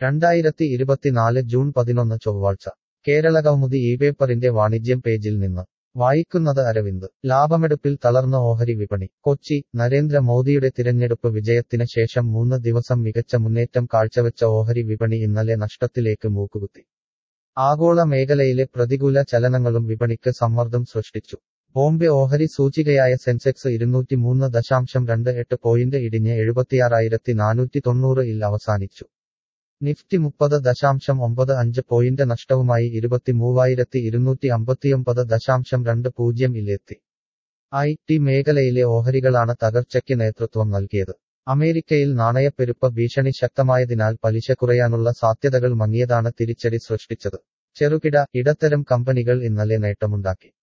രണ്ടായിരത്തി ഇരുപത്തിനാല് ജൂൺ പതിനൊന്ന് ചൊവ്വാഴ്ച കേരള കൗമുദി ഈ പേപ്പറിന്റെ വാണിജ്യം പേജിൽ നിന്ന് വായിക്കുന്നത് അരവിന്ദ് ലാഭമെടുപ്പിൽ തളർന്ന ഓഹരി വിപണി കൊച്ചി നരേന്ദ്ര മോദിയുടെ തിരഞ്ഞെടുപ്പ് വിജയത്തിന് ശേഷം മൂന്ന് ദിവസം മികച്ച മുന്നേറ്റം കാഴ്ചവെച്ച ഓഹരി വിപണി ഇന്നലെ നഷ്ടത്തിലേക്ക് മൂക്കുകുത്തി ആഗോള മേഖലയിലെ പ്രതികൂല ചലനങ്ങളും വിപണിക്ക് സമ്മർദ്ദം സൃഷ്ടിച്ചു ബോംബെ ഓഹരി സൂചികയായ സെൻസെക്സ് ഇരുന്നൂറ്റി മൂന്ന് ദശാംശം രണ്ട് എട്ട് പോയിന്റ് ഇടിഞ്ഞ് എഴുപത്തിയാറായിരത്തി നാനൂറ്റി തൊണ്ണൂറ് ഇൽ അവസാനിച്ചു നിഫ്റ്റി മുപ്പത് ദശാംശം ഒമ്പത് അഞ്ച് പോയിന്റ് നഷ്ടവുമായി ഇരുപത്തിമൂവായിരത്തി ഇരുന്നൂറ്റി അമ്പത്തിയൊമ്പത് ദശാംശം രണ്ട് പൂജ്യം ഇലെത്തി ഐ ടി മേഖലയിലെ ഓഹരികളാണ് തകർച്ചയ്ക്ക് നേതൃത്വം നൽകിയത് അമേരിക്കയിൽ നാണയപ്പെരുപ്പ ഭീഷണി ശക്തമായതിനാൽ പലിശ കുറയാനുള്ള സാധ്യതകൾ മങ്ങിയതാണ് തിരിച്ചടി സൃഷ്ടിച്ചത് ചെറുകിട ഇടത്തരം കമ്പനികൾ ഇന്നലെ നേട്ടമുണ്ടാക്കി